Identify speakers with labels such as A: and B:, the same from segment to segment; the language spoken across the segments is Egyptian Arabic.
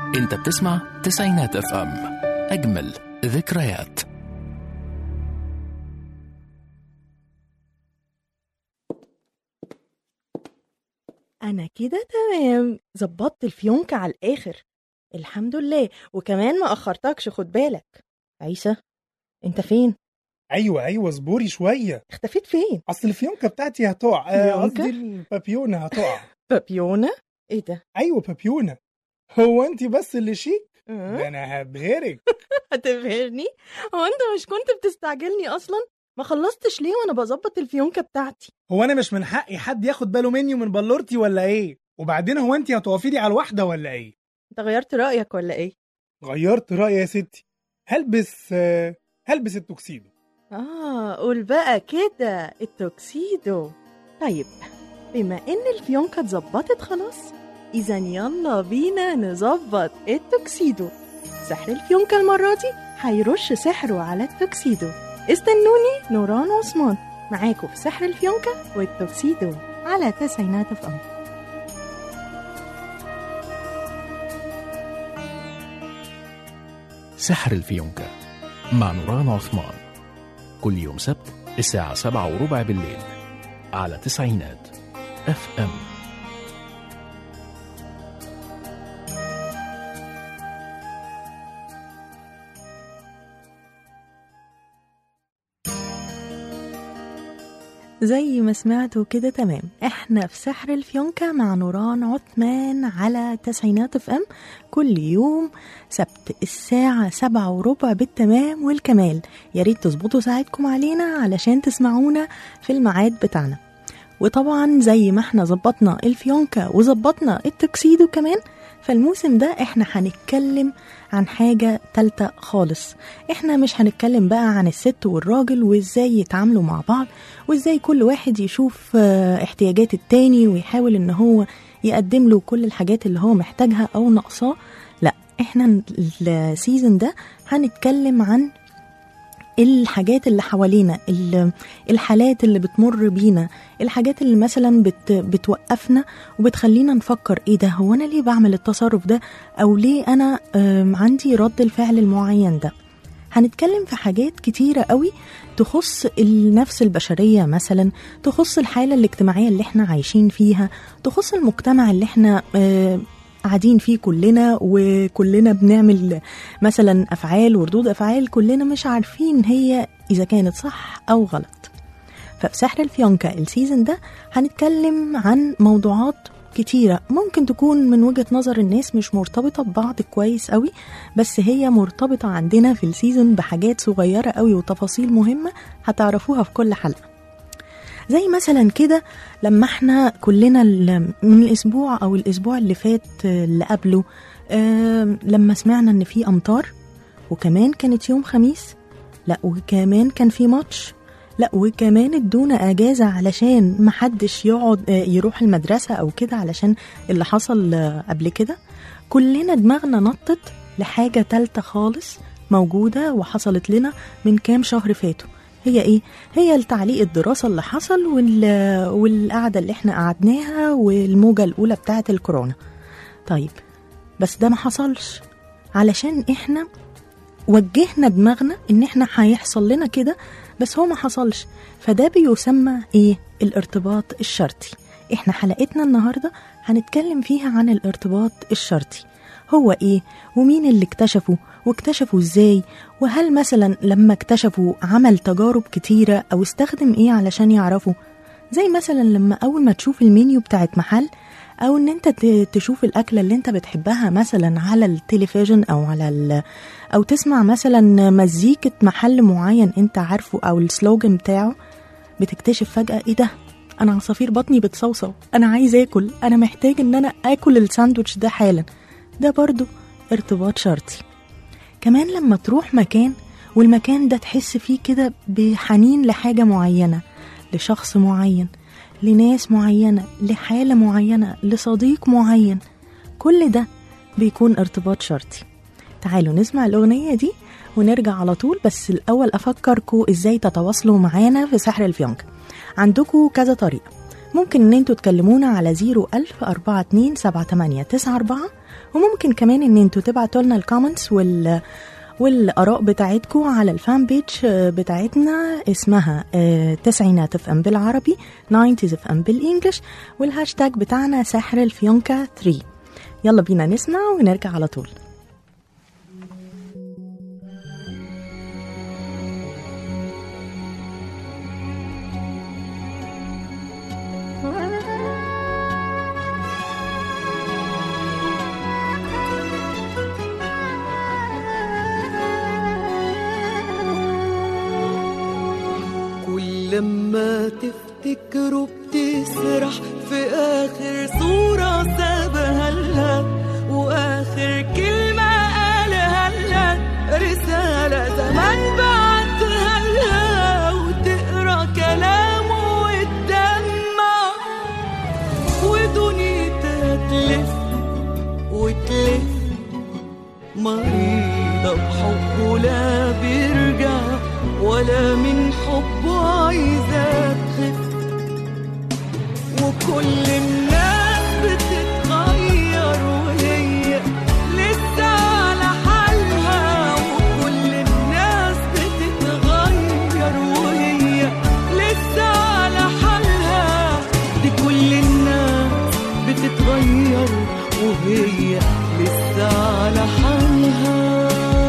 A: انت بتسمع تسعينات اف ام اجمل ذكريات
B: أنا كده تمام ظبطت الفيونكة على الآخر الحمد لله وكمان ما أخرتكش خد بالك عيسى أنت فين؟
C: ايوه ايوه اصبري شويه
B: اختفيت فين؟
C: اصل الفيونكه بتاعتي هتقع آه،
B: فيونكة؟
C: قصدي البابيونه هتقع
B: بابيونة؟ إيه ده؟
C: ايوه بابيونه هو انت بس اللي شيك
B: أه؟
C: ده انا هبهرك
B: هتبهرني؟ هو أنت مش كنت بتستعجلني أصلا؟ ما خلصتش ليه وأنا بظبط الفيونكة بتاعتي؟
C: هو انا مش من حقي حد ياخد باله مني ومن بلورتي ولا ايه وبعدين هو انت هتقفي لي على الواحده ولا ايه
B: أنت غيرت رأيك ولا إيه؟
C: غيرت رايي يا ستي هلبس آه، هلبس التوكسيدو
B: آه قول بقى كده التوكسيدو طيب بما إن الفيونكة اتظبطت خلاص إذا يلا بينا نظبط التوكسيدو سحر الفيونكة المرة دي هيرش سحره على التوكسيدو استنوني نوران عثمان معاكم في سحر الفيونكة والتوكسيدو على تسعينات اف ام
A: سحر الفيونكة مع نوران عثمان كل يوم سبت الساعة سبعة وربع بالليل على تسعينات اف ام
B: زي ما سمعتوا كده تمام احنا في سحر الفيونكة مع نوران عثمان على تسعينات اف ام كل يوم سبت الساعة سبعة وربع بالتمام والكمال يا ريت تظبطوا ساعتكم علينا علشان تسمعونا في الميعاد بتاعنا وطبعا زي ما احنا ظبطنا الفيونكة وظبطنا التوكسيدو كمان فالموسم ده احنا هنتكلم عن حاجة تالتة خالص احنا مش هنتكلم بقى عن الست والراجل وازاي يتعاملوا مع بعض وازاي كل واحد يشوف آه، احتياجات التاني ويحاول ان هو يقدم له كل الحاجات اللي هو محتاجها او ناقصاه لا احنا السيزون ده هنتكلم عن الحاجات اللي حوالينا ال- الحالات اللي بتمر بينا الحاجات اللي مثلا بت بتوقفنا وبتخلينا نفكر ايه ده هو انا ليه بعمل التصرف ده او ليه انا آم، عندي رد الفعل المعين ده هنتكلم في حاجات كتيرة قوي تخص النفس البشرية مثلا تخص الحالة الاجتماعية اللي احنا عايشين فيها تخص المجتمع اللي احنا آه، قاعدين فيه كلنا وكلنا بنعمل مثلا أفعال وردود أفعال كلنا مش عارفين هي إذا كانت صح أو غلط ففي سحر الفيونكة السيزون ده هنتكلم عن موضوعات كتيرة ممكن تكون من وجهة نظر الناس مش مرتبطة ببعض كويس قوي بس هي مرتبطة عندنا في السيزون بحاجات صغيرة قوي وتفاصيل مهمة هتعرفوها في كل حلقة زي مثلا كده لما احنا كلنا ال- من الاسبوع او الاسبوع اللي فات آه، اللي قبله آم، لما سمعنا ان في امطار وكمان كانت يوم خميس لا وكمان كان في ماتش لا وكمان ادونا اجازه علشان محدش يقعد آه، يروح المدرسه او كده علشان اللي حصل آه، قبل كده كلنا دماغنا نطت لحاجه تالته خالص موجوده وحصلت لنا من كام شهر فاتوا هي ايه هي التعليق الدراسه اللي حصل وال... والقعده اللي احنا قعدناها والموجه الاولى بتاعه الكورونا طيب بس ده ما حصلش علشان احنا وجهنا دماغنا ان احنا هيحصل لنا كده بس هو ما حصلش فده بيسمى ايه الارتباط الشرطي احنا حلقتنا النهارده هنتكلم فيها عن الارتباط الشرطي هو ايه ومين اللي اكتشفه واكتشفوا ازاي وهل مثلا لما اكتشفوا عمل تجارب كتيرة او استخدم ايه علشان يعرفوا زي مثلا لما اول ما تشوف المنيو بتاعت محل او ان انت ت- تشوف الاكله اللي انت بتحبها مثلا على التلفزيون او على ال... او تسمع مثلا مزيكه محل معين انت عارفه او السلوجن بتاعه بتكتشف فجاه ايه ده انا عصافير بطني بتصوصو انا عايز اكل انا محتاج ان انا اكل الساندوتش ده حالا ده برضو ارتباط شرطي كمان لما تروح مكان والمكان ده تحس فيه كده بحنين لحاجة معينة لشخص معين لناس معينة لحالة معينة لصديق معين كل ده بيكون ارتباط شرطي تعالوا نسمع الأغنية دي ونرجع على طول بس الأول أفكركم إزاي تتواصلوا معانا في سحر الفيونكة عندكم كذا طريقة ممكن إن انتوا تكلمونا على 01000 42 78 94 وممكن كمان ان انتوا تبعتوا لنا الكومنتس وال والاراء بتاعتكم على الفان بيج بتاعتنا اسمها آه، تسعينات اف ام بالعربي 90 اف ام بالانجلش والهاشتاج بتاعنا ساحر الفيونكا 3 يلا بينا نسمع ونرجع على طول
D: كل لما تفتكره بتسرح في آخر صورة سابها لها وآخر كلمة قالها لها رسالة زمان بعتها لها وتقرا كلامه وتدمع ودنيتها تلف وتلف مريضة بحبه لا بيرجع ولا من حبه عايزة تخف وكل الناس بتتغير وهي لسه على حالها وكل الناس بتتغير وهي لسه على حالها دي كل الناس بتتغير وهي لسه على حالها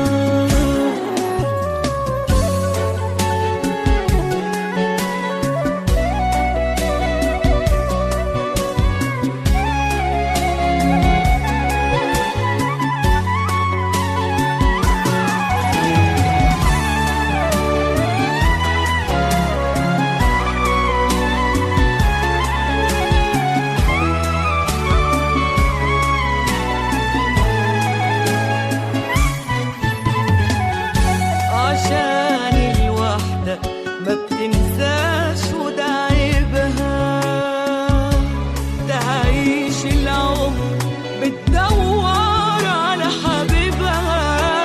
D: عشان الوحدة ما بتنساش وده عيبها تعيش العمر بتدور على حبيبها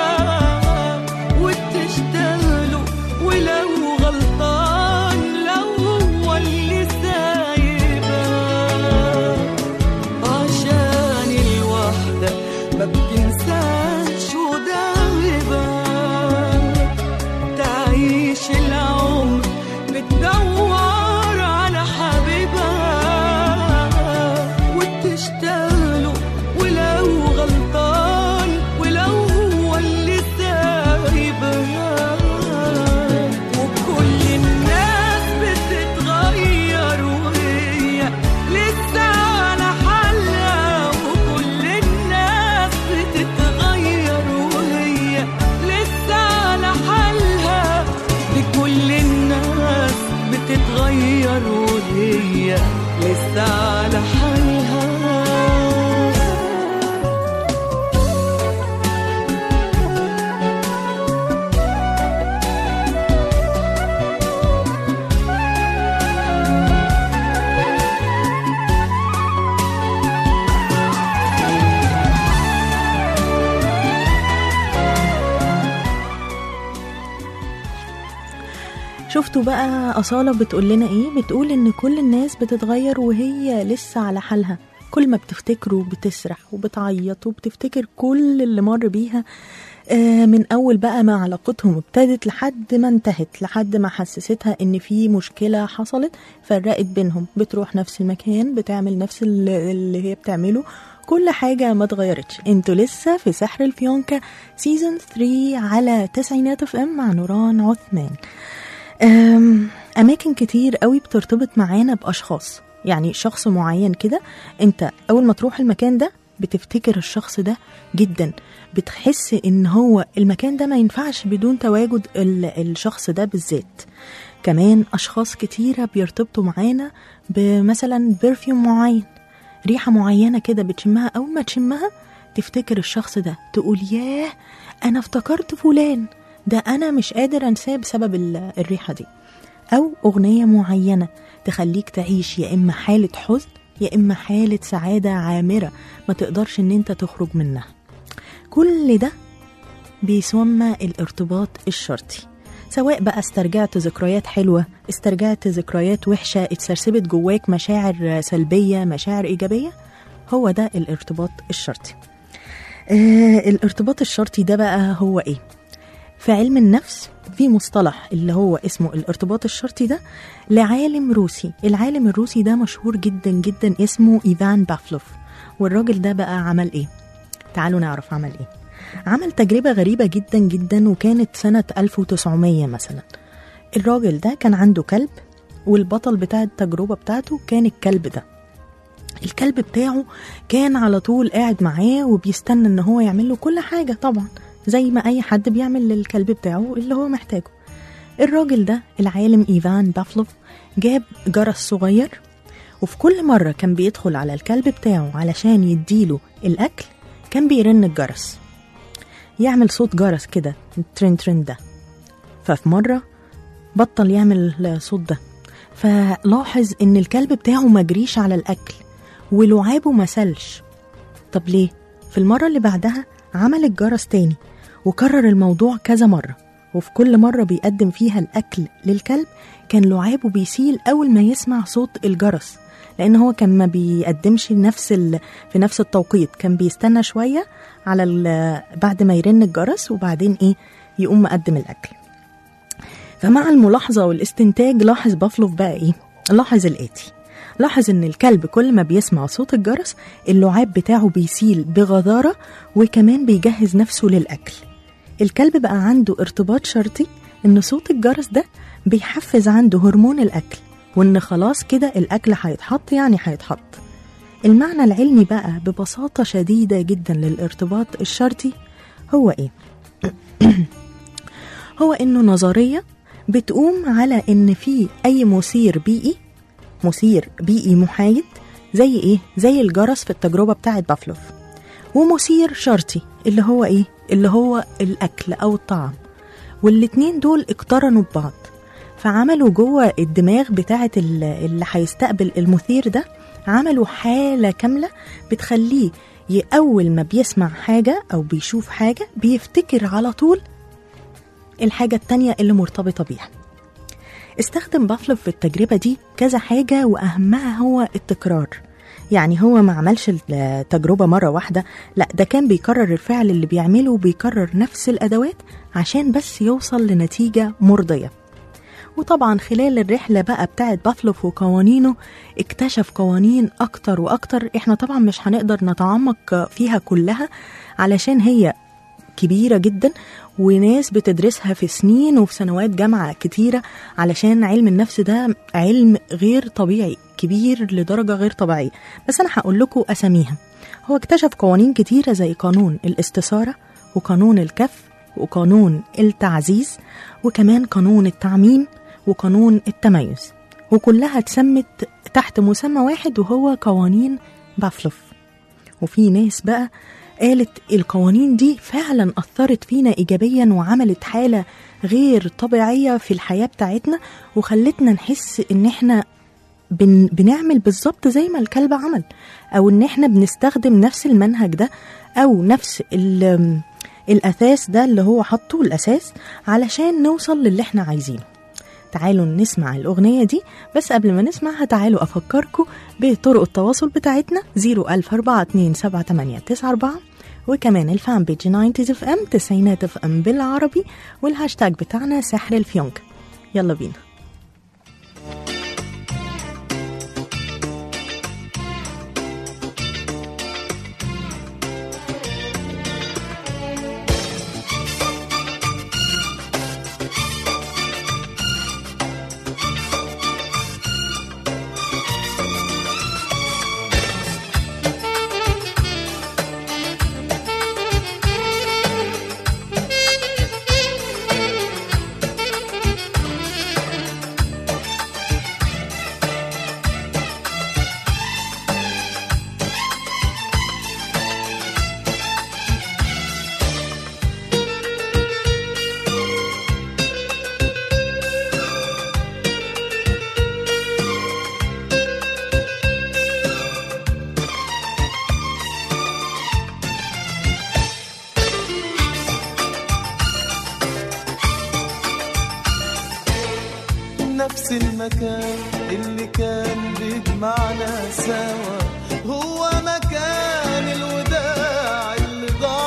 D: وتشتغله ولو غلطان لو هو اللي سايبها عشان الوحدة ما بتنساش ودايبة تعيش العمر بتدور على حبيبها وتشتغله ولو غلطان ولو هو اللي سايبها وكل الناس بتتغير وهي لسه على حالها وكل الناس بتتغير وهي لسه على حالها لكل الناس بتتغير وهي لسه على حالها
B: شفتوا بقى أصالة بتقول لنا إيه؟ بتقول إن كل الناس بتتغير وهي لسه على حالها كل ما بتفتكره بتسرح وبتعيط وبتفتكر كل اللي مر بيها آه، من أول بقى ما علاقتهم ابتدت لحد ما انتهت لحد ما حسستها إن في مشكلة حصلت فرقت بينهم بتروح نفس المكان بتعمل نفس اللي اللي هي بتعمله كل حاجة ما اتغيرتش انتوا لسه في سحر الفيونكة سيزون 3 على تسعينات اف ام مع نوران عثمان أم، أماكن كتير قوي بترتبط معانا بأشخاص يعني شخص معين كده انت أول ما تروح المكان ده بتفتكر الشخص ده جدا بتحس ان هو المكان ده ما ينفعش بدون تواجد ال- الشخص ده بالذات كمان أشخاص كتيرة بيرتبطوا معانا بمثلا برفيوم معين ريحة معينة كده بتشمها أول ما تشمها تفتكر الشخص ده تقول ياه أنا افتكرت فلان ده أنا مش قادر أنساه بسبب ال- الريحة دي أو أغنية معينة تخليك تعيش يا إما حالة حزن يا إما حالة سعادة عامرة ما تقدرش إن أنت تخرج منها كل ده بيسمى الارتباط الشرطي سواء بقى استرجعت ذكريات حلوة استرجعت ذكريات وحشة اتسرسبت جواك مشاعر سلبية مشاعر إيجابية هو ده الارتباط الشرطي آه الارتباط الشرطي ده بقى هو ايه في علم النفس في مصطلح اللي هو اسمه الارتباط الشرطي ده لعالم روسي العالم الروسي ده مشهور جدا جدا اسمه ايفان بافلوف والراجل ده بقى عمل ايه تعالوا نعرف عمل ايه عمل تجربة غريبة جدا جدا وكانت سنة 1900 مثلا الراجل ده كان عنده كلب والبطل بتاع التجربة بتاعته كان الكلب ده الكلب بتاعه كان على طول قاعد معاه وبيستنى ان هو يعمل له كل حاجة طبعا زي ما اي حد بيعمل للكلب بتاعه اللي هو محتاجه الراجل ده العالم ايفان بافلوف جاب جرس صغير وفي كل مرة كان بيدخل على الكلب بتاعه علشان يديله الأكل كان بيرن الجرس يعمل صوت جرس كده الترين ترين ده ففي مرة بطل يعمل الصوت ده فلاحظ ان الكلب بتاعه مجريش على الاكل ولعابه ما سلش طب ليه في المره اللي بعدها عمل الجرس تاني وكرر الموضوع كذا مره وفي كل مرة بيقدم فيها الأكل للكلب كان لعابه بيسيل أول ما يسمع صوت الجرس لأن هو كان ما بيقدمش نفس ال... في نفس التوقيت كان بيستنى شوية على ال... بعد ما يرن الجرس وبعدين إيه يقوم مقدم الأكل فمع الملاحظة والاستنتاج لاحظ بافلوف بقى إيه؟ لاحظ الآتي لاحظ إن الكلب كل ما بيسمع صوت الجرس اللعاب بتاعه بيسيل بغزارة وكمان بيجهز نفسه للأكل الكلب بقى عنده ارتباط شرطي إن صوت الجرس ده بيحفز عنده هرمون الأكل وإن خلاص كده الأكل هيتحط يعني هيتحط المعنى العلمي بقى ببساطة شديدة جدا للارتباط الشرطي هو إيه؟ هو إنه نظرية بتقوم على إن في أي مثير بيئي مثير بيئي محايد زي إيه؟ زي الجرس في التجربة بتاعة بافلوف ومثير شرطي اللي هو إيه؟ اللي هو الأكل أو الطعام والاتنين دول اقترنوا ببعض فعملوا جوه الدماغ بتاعة اللي هيستقبل المثير ده عملوا حالة كاملة بتخليه أول ما بيسمع حاجة أو بيشوف حاجة بيفتكر على طول الحاجة التانية اللي مرتبطة بيها استخدم بافلوف في التجربة دي كذا حاجة وأهمها هو التكرار يعني هو ما عملش التجربة مرة واحدة لا ده كان بيكرر الفعل اللي بيعمله وبيكرر نفس الأدوات عشان بس يوصل لنتيجة مرضية وطبعا خلال الرحلة بقى بتاعت بافلوف وقوانينه اكتشف قوانين أكتر وأكتر احنا طبعا مش هنقدر نتعمق فيها كلها علشان هي كبيرة جدا وناس بتدرسها في سنين وفي سنوات جامعة كتيرة علشان علم النفس ده علم غير طبيعي كبير لدرجة غير طبيعية بس أنا هقول لكم أساميها هو اكتشف قوانين كتيرة زي قانون الاستثارة وقانون الكف وقانون التعزيز وكمان قانون التعميم وقانون التميز وكلها اتسمت تحت مسمى واحد وهو قوانين بافلوف وفي ناس بقى قالت القوانين دي فعلا أثرت فينا إيجابيا وعملت حالة غير طبيعية في الحياة بتاعتنا وخلتنا نحس إن إحنا بن بنعمل بالظبط زي ما الكلب عمل أو إن إحنا بنستخدم نفس المنهج ده أو نفس الأساس ده اللي هو حطه الأساس علشان نوصل للي إحنا عايزينه تعالوا نسمع الأغنية دي بس قبل ما نسمعها تعالوا أفكركم بطرق التواصل بتاعتنا 010427894 وكمان الفان بيج 90 اف ام تسعينات اف ام بالعربي والهاشتاج بتاعنا سحر الفيونك يلا بينا
E: نفس المكان اللي كان بيجمعنا سوا هو مكان الوداع اللي ضاع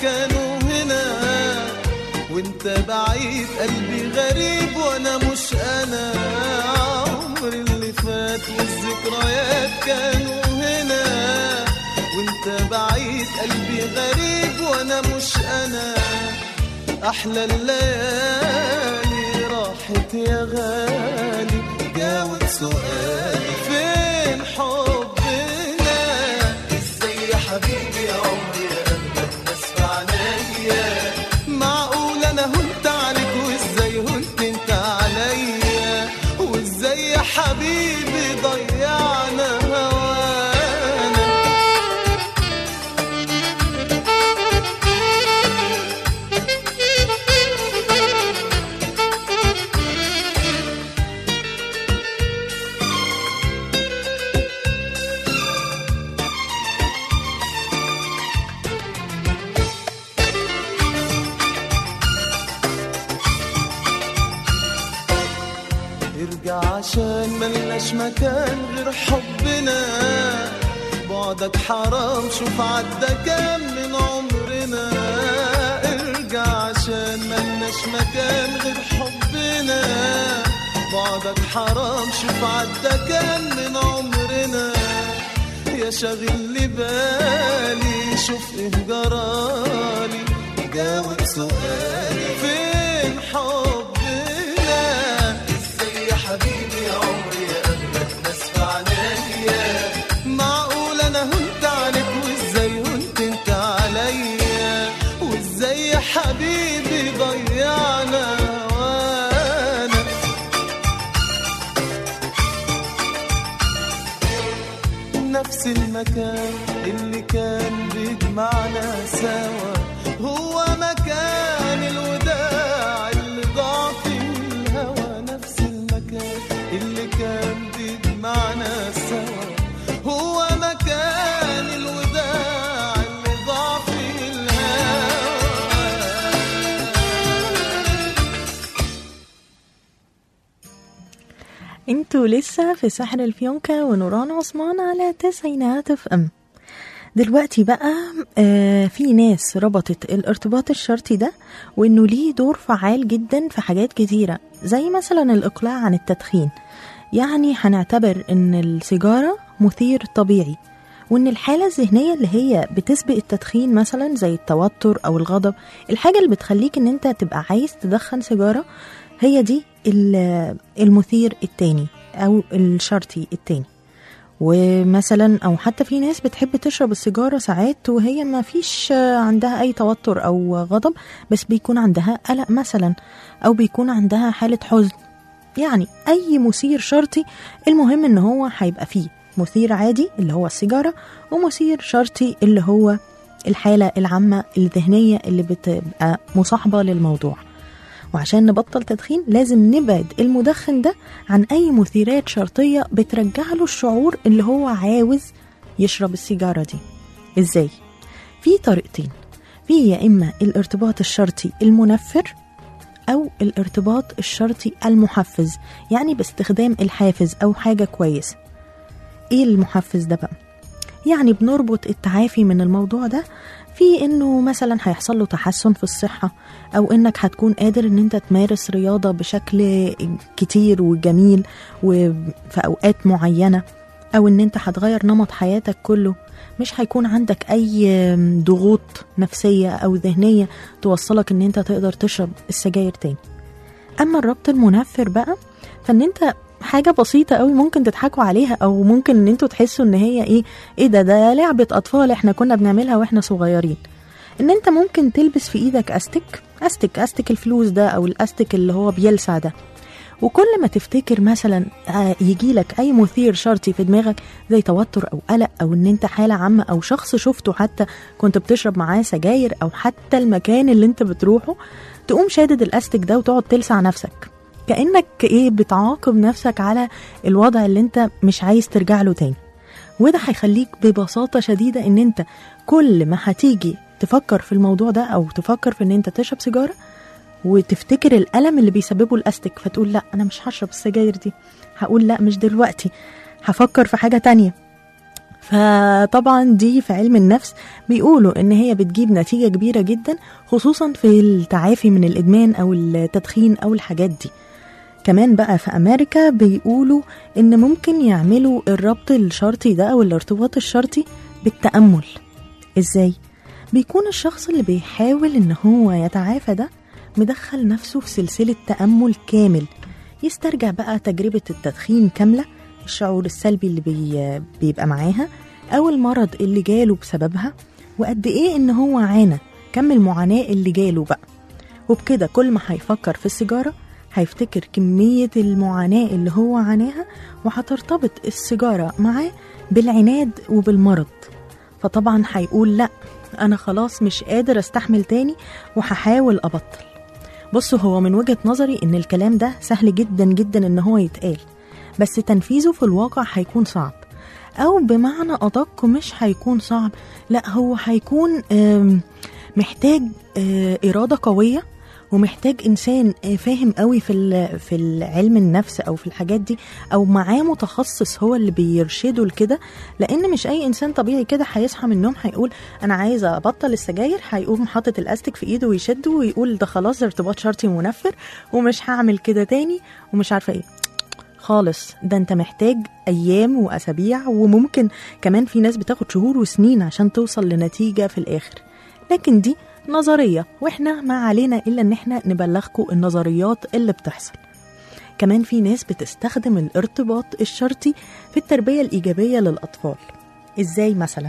E: كانوا هنا وانت بعيد قلبي غريب وانا مش انا عمري اللي فات والذكريات كانوا هنا وانت بعيد قلبي غريب وانا مش انا احلى الليالي راحت يا غالي جاوب سؤالي فين حبنا ازاي يا حبيبي يا عمري يا قلبك ناس عليا معقول انا هنت عليك وازاي هنت انت عليا وازاي يا حبيبي ضيعنا هوانا ارجع عشان ملناش مكان غير حبنا بعدك حرام شوف عدى كام من عمرنا ارجع عشان ملناش مكان غير حبنا بعدك حرام شوف عدى كام من عمرنا يا شاغل لي بالي شوف ايه جرالي جاوب سؤالي فين حبنا ازاي يا حبيبي يا عمري يا قلبك ناس عليا معقول انا هنت عليك وازاي هنت انت عليا وازاي يا حبيبي ضيعنا هوانا نفس المكان اللي كان بيجمعنا سوا هو مكان الوداع اللي ضاع في الهوى نفس المكان اللي كان بيجمعنا سوا هو مكان الوداع اللي ضاع في الهوى
B: انتوا لسه في سحر الفيونكة ونوران عثمان على تسعينات اف ام دلوقتي بقى آه في ناس ربطت الارتباط الشرطي ده وانه ليه دور فعال جدا في حاجات كتيرة زي مثلا الاقلاع عن التدخين يعني هنعتبر ان السيجارة مثير طبيعي وان الحالة الذهنية اللي هي بتسبق التدخين مثلا زي التوتر او الغضب الحاجة اللي بتخليك ان انت تبقى عايز تدخن سيجارة هي دي ال- المثير التاني او الشرطي التاني ومثلا او حتى في ناس بتحب تشرب السيجاره ساعات وهي ما فيش عندها اي توتر او غضب بس بيكون عندها قلق مثلا او بيكون عندها حاله حزن يعني اي مثير شرطي المهم ان هو هيبقى فيه مثير عادي اللي هو السيجاره ومثير شرطي اللي هو الحاله العامه الذهنيه اللي بتبقى مصاحبه للموضوع وعشان نبطل تدخين لازم نبعد المدخن ده عن أي مثيرات شرطية بترجع له الشعور اللي هو عاوز يشرب السيجارة دي إزاي؟ في طريقتين في يا إما الارتباط الشرطي المنفر أو الارتباط الشرطي المحفز يعني باستخدام الحافز أو حاجة كويسة إيه المحفز ده بقى؟ يعني بنربط التعافي من الموضوع ده في انه مثلا هيحصل له تحسن في الصحة او انك هتكون قادر ان انت تمارس رياضة بشكل كتير وجميل وفي اوقات معينة او ان انت هتغير نمط حياتك كله مش هيكون عندك اي ضغوط نفسية او ذهنية توصلك ان انت تقدر تشرب السجاير تاني اما الربط المنفر بقى فان انت حاجة بسيطة قوي ممكن تضحكوا عليها او ممكن ان انتوا تحسوا ان هي ايه ايه ده ده لعبة اطفال احنا كنا بنعملها واحنا صغيرين ان انت ممكن تلبس في ايدك استك استك استك الفلوس ده او الاستك اللي هو بيلسع ده وكل ما تفتكر مثلا يجي لك اي مثير شرطي في دماغك زي توتر او قلق او ان انت حاله عامه او شخص شفته حتى كنت بتشرب معاه سجاير او حتى المكان اللي انت بتروحه تقوم شادد الاستك ده وتقعد تلسع نفسك كانك ايه بتعاقب نفسك على الوضع اللي انت مش عايز ترجع له تاني وده هيخليك ببساطه شديده ان انت كل ما هتيجي تفكر في الموضوع ده او تفكر في ان انت تشرب سيجاره وتفتكر الالم اللي بيسببه الاستك فتقول لا انا مش هشرب السجاير دي هقول لا مش دلوقتي هفكر في حاجه تانية فطبعا دي في علم النفس بيقولوا ان هي بتجيب نتيجة كبيرة جدا خصوصا في التعافي من الادمان او التدخين او الحاجات دي كمان بقى في امريكا بيقولوا ان ممكن يعملوا الربط الشرطي ده او الارتباط الشرطي بالتأمل ازاي بيكون الشخص اللي بيحاول ان هو يتعافى ده مدخل نفسه في سلسلة تأمل كامل يسترجع بقى تجربة التدخين كاملة الشعور السلبي اللي بي بيبقى معاها أو المرض اللي جاله بسببها وقد إيه إن هو عانى كم المعاناة اللي جاله بقى وبكده كل ما هيفكر في السيجارة هيفتكر كمية المعاناة اللي هو عاناها وهترتبط السيجارة معاه بالعناد وبالمرض فطبعا هيقول لأ أنا خلاص مش قادر أستحمل تاني وهحاول أبطل بصوا هو من وجهة نظري إن الكلام ده سهل جدا جدا إن هو يتقال بس تنفيذه في الواقع هيكون صعب أو بمعنى أدق مش هيكون صعب لا هو هيكون آم، محتاج آه، إرادة قوية ومحتاج انسان آه، فاهم قوي في ال- في العلم النفس او في الحاجات دي او معاه متخصص هو اللي بيرشده لكده لان مش اي انسان طبيعي كده هيصحى من النوم هيقول انا عايز ابطل السجاير هيقوم حاطط الاستيك في ايده ويشده ويقول ده خلاص ارتباط شرطي منفر ومش هعمل كده تاني ومش عارفه ايه خالص ده انت محتاج ايام واسابيع وممكن كمان في ناس بتاخد شهور وسنين عشان توصل لنتيجه في الاخر لكن دي نظريه واحنا ما علينا الا ان احنا نبلغكم النظريات اللي بتحصل كمان في ناس بتستخدم الارتباط الشرطي في التربيه الايجابيه للاطفال ازاي مثلا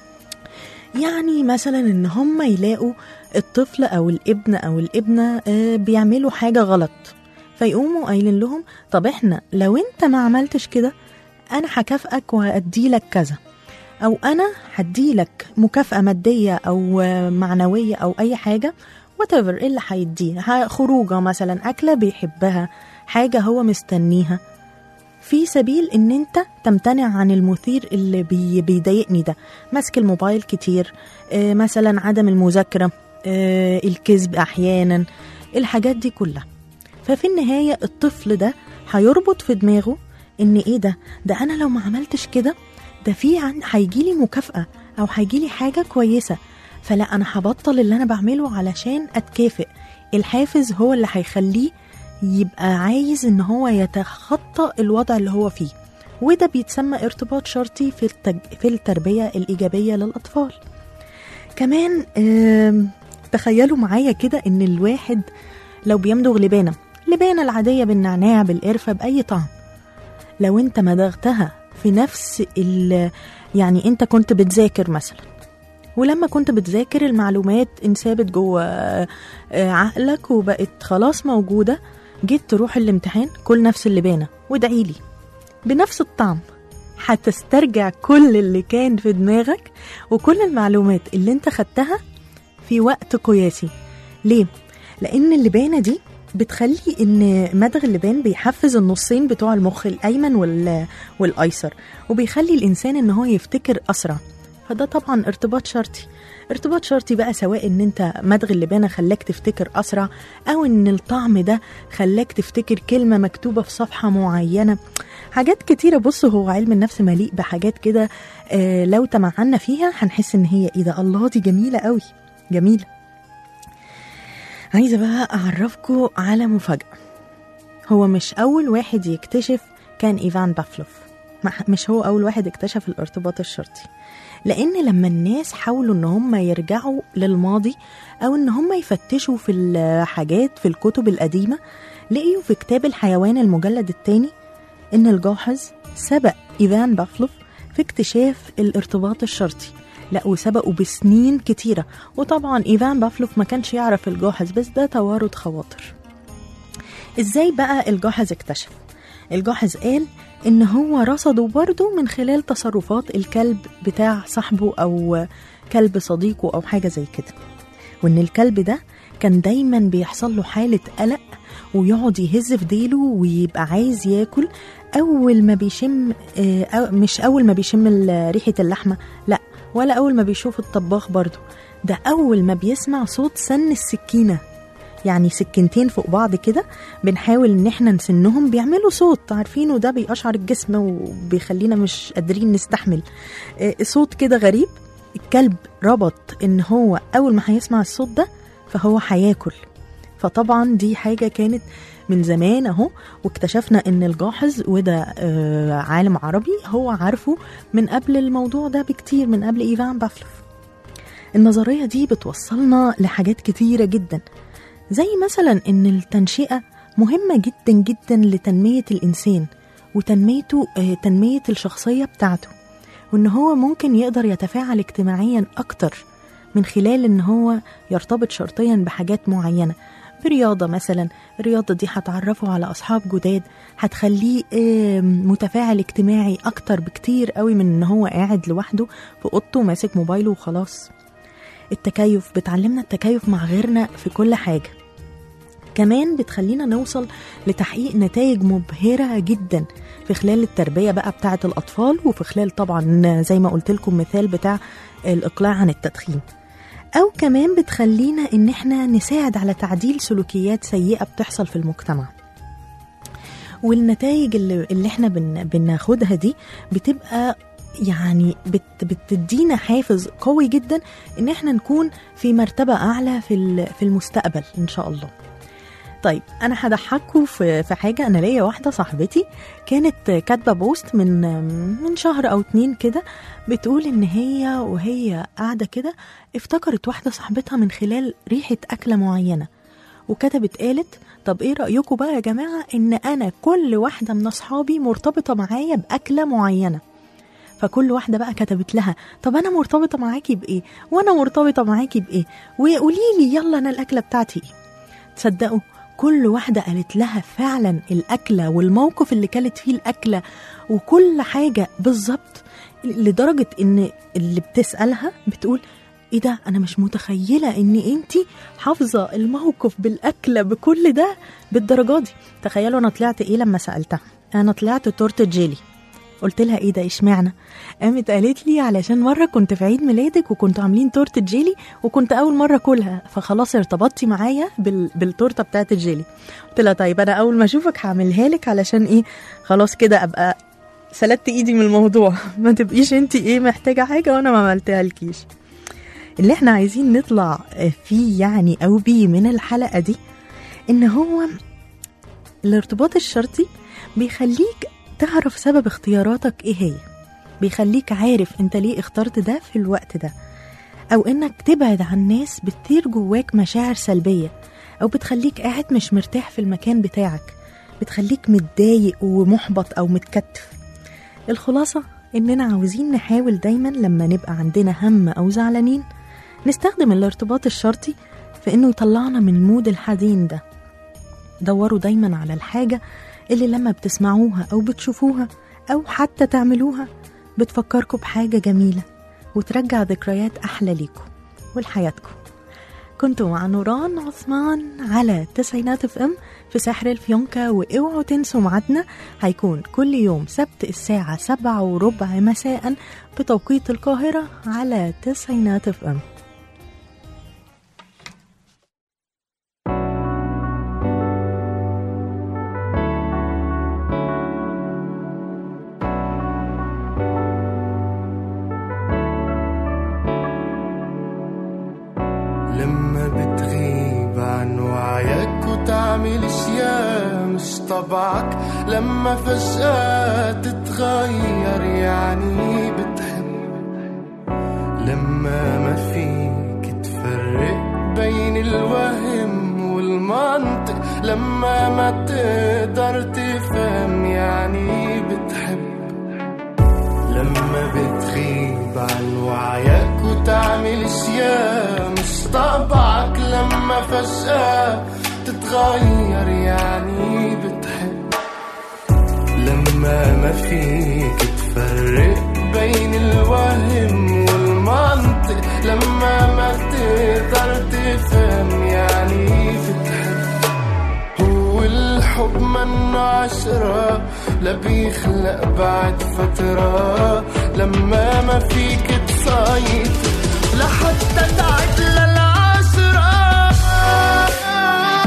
B: يعني مثلا ان هم يلاقوا الطفل او الابن او الابنه آه، بيعملوا حاجه غلط فيقوموا قايلين لهم طب احنا لو انت ما عملتش كده انا هكافئك وهديلك كذا او انا هديلك مكافاه ماديه او آه، معنويه او اي حاجه whatever ايه اللي هيديه ه- خروجه مثلا اكله بيحبها حاجه هو مستنيها في سبيل ان انت تمتنع عن المثير اللي بي بيضايقني ده مسك الموبايل كتير آه، مثلا عدم المذاكره آه، الكذب احيانا الحاجات دي كلها ففي النهايه الطفل ده هيربط في دماغه ان ايه ده ده انا لو ما عملتش كده ده في عن هيجيلي مكافاه او هيجيلي حاجه كويسه فلا انا هبطل اللي انا بعمله علشان اتكافئ الحافز هو اللي هيخليه يبقى عايز ان هو يتخطى الوضع اللي هو فيه وده بيتسمى ارتباط شرطي في التج... في التربيه الايجابيه للاطفال كمان آم، تخيلوا معايا كده ان الواحد لو بيمضغ لبانه لبانه العاديه بالنعناع بالقرفه باي طعم لو انت مضغتها في نفس ال يعني انت كنت بتذاكر مثلا ولما كنت بتذاكر المعلومات انسابت جوه آه، عقلك وبقت خلاص موجوده جيت تروح الامتحان كل نفس اللبانه وادعي لي بنفس الطعم هتسترجع كل اللي كان في دماغك وكل المعلومات اللي انت خدتها في وقت قياسي ليه لان اللبانه دي بتخلي ان مدغ اللبان بيحفز النصين بتوع المخ الايمن وال... والايسر وبيخلي الانسان ان هو يفتكر اسرع فده طبعا ارتباط شرطي ارتباط شرطي بقى سواء ان انت مدغ اللبانه خلاك تفتكر اسرع او ان الطعم ده خلاك تفتكر كلمه مكتوبه في صفحه معينه حاجات كتيرة بص هو علم النفس مليء بحاجات كده آه لو تمعنا فيها هنحس ان هي ايه ده الله دي جميلة قوي جميلة عايزة بقى أعرفكم على مفاجأة هو مش أول واحد يكتشف كان إيفان بافلوف ما- مش هو أول واحد اكتشف الارتباط الشرطي لأن لما الناس حاولوا إن هم يرجعوا للماضي أو إن هم يفتشوا في الحاجات في الكتب القديمة لقيوا في كتاب الحيوان المجلد الثاني إن الجاحظ سبق إيفان بافلوف في اكتشاف الارتباط الشرطي لا وسبقوا بسنين كتيرة وطبعا إيفان بافلوف ما كانش يعرف الجاحظ بس ده توارد خواطر ازاي بقى الجاحظ اكتشف الجاحظ قال ان هو رصده برضه من خلال تصرفات الكلب بتاع صاحبه او كلب صديقه او حاجه زي كده وان الكلب ده كان دايما بيحصل له حاله قلق ويقعد يهز في ديله ويبقى عايز ياكل اول ما بيشم آه، أو مش اول ما بيشم ال- ريحه اللحمه لا ولا اول ما بيشوف الطباخ برضه ده اول ما بيسمع صوت سن السكينه يعني سكينتين فوق بعض كده بنحاول ان احنا نسنهم بيعملوا صوت عارفينه ده بيقشعر الجسم وبيخلينا مش قادرين نستحمل آه، صوت كده غريب الكلب ربط ان هو اول ما هيسمع الصوت ده فهو هياكل فطبعا دي حاجه كانت من زمان اهو واكتشفنا ان الجاحظ وده آه، عالم عربي هو عارفه من قبل الموضوع ده بكتير من قبل ايفان بافلوف النظريه دي بتوصلنا لحاجات كتيره جدا زي مثلا ان التنشئه مهمه جدا جدا لتنميه الانسان وتنميته آه، تنميه الشخصيه بتاعته وان هو ممكن يقدر يتفاعل اجتماعيا اكتر من خلال ان هو يرتبط شرطيا بحاجات معينه برياضه مثلا الرياضه دي هتعرفه على اصحاب جداد هتخليه آه، متفاعل اجتماعي اكتر بكتير قوي من ان هو قاعد لوحده في اوضته ماسك موبايله وخلاص التكيف بتعلمنا التكيف مع غيرنا في كل حاجه كمان بتخلينا نوصل لتحقيق نتائج مبهرة جدا في خلال التربية بقى بتاعة الأطفال وفي خلال طبعا زي ما قلت لكم مثال بتاع الإقلاع عن التدخين أو كمان بتخلينا إن إحنا نساعد على تعديل سلوكيات سيئة بتحصل في المجتمع والنتائج اللي, اللي احنا بن بناخدها دي بتبقى يعني بت بتدينا حافز قوي جدا ان احنا نكون في مرتبة اعلى في ال- في المستقبل ان شاء الله طيب انا هضحكوا في في حاجه انا ليا واحده صاحبتي كانت كاتبه بوست من من شهر او اتنين كده بتقول ان هي وهي قاعده كده افتكرت واحده صاحبتها من خلال ريحه اكله معينه وكتبت قالت طب ايه رايكم بقى يا جماعه ان انا كل واحده من اصحابي مرتبطه معايا باكله معينه فكل واحده بقى كتبت لها طب انا مرتبطه معاكي بايه وانا مرتبطه معاكي بايه وقولي لي يلا انا الاكله بتاعتي ايه تصدقوا كل واحدة قالت لها فعلا الأكلة والموقف اللي كانت فيه الأكلة وكل حاجة بالظبط لدرجة إن اللي بتسألها بتقول ايه ده انا مش متخيله ان انتي حافظه الموقف بالاكله بكل ده بالدرجه دي تخيلوا انا طلعت ايه لما سالتها انا طلعت تورته جيلي قلت لها ايه ده اشمعنى قامت قالت لي علشان مره كنت في عيد ميلادك وكنتوا عاملين تورته جيلي وكنت اول مره اكلها فخلاص ارتبطتي معايا بال... بالتورته بتاعت الجيلي قلت لها طيب انا اول ما اشوفك هعملها لك علشان ايه خلاص كده ابقى سلدت ايدي من الموضوع ما تبقيش انت ايه محتاجه حاجه وانا ما عملتها لكيش اللي احنا عايزين نطلع فيه يعني او بيه من الحلقه دي ان هو الارتباط الشرطي بيخليك تعرف سبب اختياراتك ايه هي بيخليك عارف انت ليه اخترت ده في الوقت ده او انك تبعد عن ناس بتثير جواك مشاعر سلبيه او بتخليك قاعد مش مرتاح في المكان بتاعك بتخليك متضايق ومحبط او متكتف الخلاصه اننا عاوزين نحاول دايما لما نبقى عندنا هم او زعلانين نستخدم الارتباط الشرطي في انه يطلعنا من مود الحزين ده دوروا دايما على الحاجه اللي لما بتسمعوها او بتشوفوها او حتى تعملوها بتفكركم بحاجه جميله وترجع ذكريات احلى ليكم ولحياتكم كنتوا مع نوران عثمان على تسعينات اف ام في سحر الفيونكة واوعوا تنسوا ميعادنا هيكون كل يوم سبت الساعة سبعة وربع مساء بتوقيت القاهرة على تسعينات اف ام
E: لما بتغيب عن وعيك وتعمل اشياء مش طبعك لما فجأة تتغير يعني بتحب لما ما فيك تفرق بين الوهم والمنطق لما ما تقدر تفهم يعني بتحب لما بتغيب عن وعيك وتعمل اشياء مش طبعك لما فجأة تتغير يعني بتحب لما ما فيك تفرق بين الوهم والمنطق لما ما تقدر تفهم يعني بتحب هو الحب منه عشرة لا بيخلق بعد فترة لما ما فيك تسيطر لحتى تعد للعشرة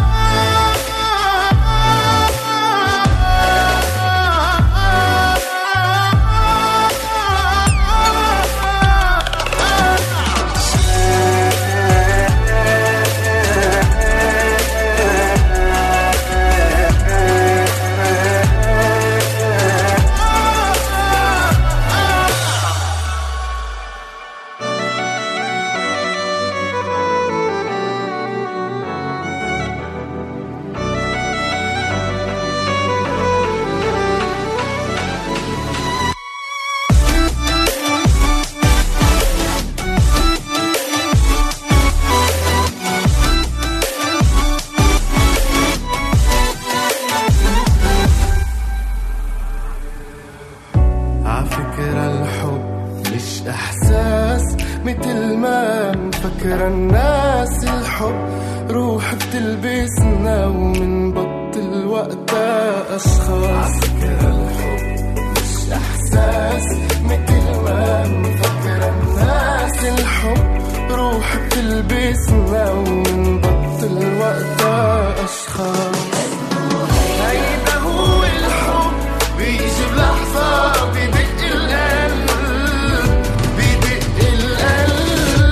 E: مفكرة الناس الحب روح بتلبسنا ومنبطل وقتها أشخاص الحب مش إحساس مثل ما مفكرة الناس الحب روح بتلبسنا ومنبطل وقتها أشخاص هيدا هو الحب بيجي بلحظة بدق القلب بدق القلب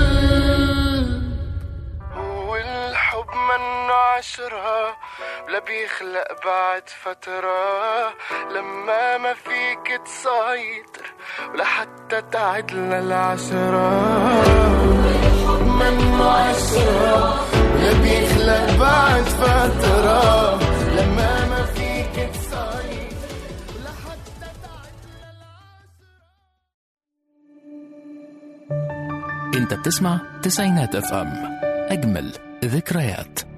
E: هو الحب منه عشرة ولا بيخلق بعد فترة لما ما فيك تسيطر ولا حتى تعد للعشرة الحب منه عشرة ولا بيخلق بعد فترة لما ما فيك تسيطر ولا حتى تعد
A: انت بتسمع تسعينات اف ام اجمل ذكريات